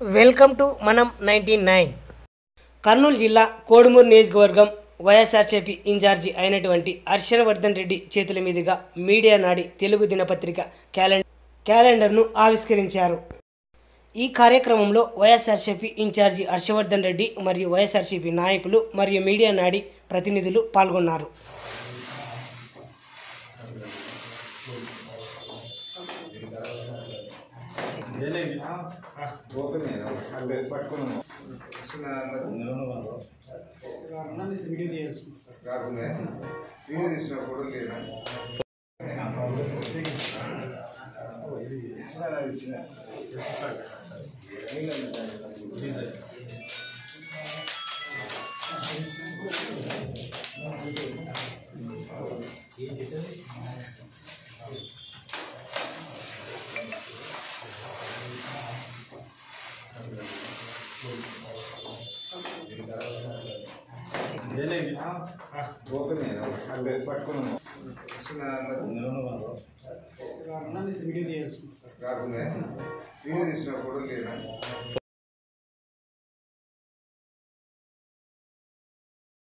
welcome to మనం ninety nine Kurnool జిల్లా కోడుమూరు నియోజకవర్గం వైఎస్ఆర్సీపీ ఇన్ఛార్జి అయినటువంటి హర్షవర్ధన్ రెడ్డి చేతుల మీదుగా మీడియా నాడి తెలుగు దినపత్రిక క్యాలెండర్ క్యాలెండర్ను ఆవిష్కరించారు ఈ కార్యక్రమంలో వైఎస్ఆర్సీపీ ఇన్ఛార్జి హర్షవర్ధన్ రెడ్డి మరియు వైఎస్ఆర్సీపీ నాయకులు మరియు మీడియా నాడి ప్రతినిధులు పాల్గొన్నారు ఓపెన్ నేను పట్టుకున్నాను కాకుండా వీడియో తీసిన ఫోటో లేదా ఓపెన్ నేను పట్టుకున్నాను కాకుండా వీడియో తీసిన ఫోటో లేదా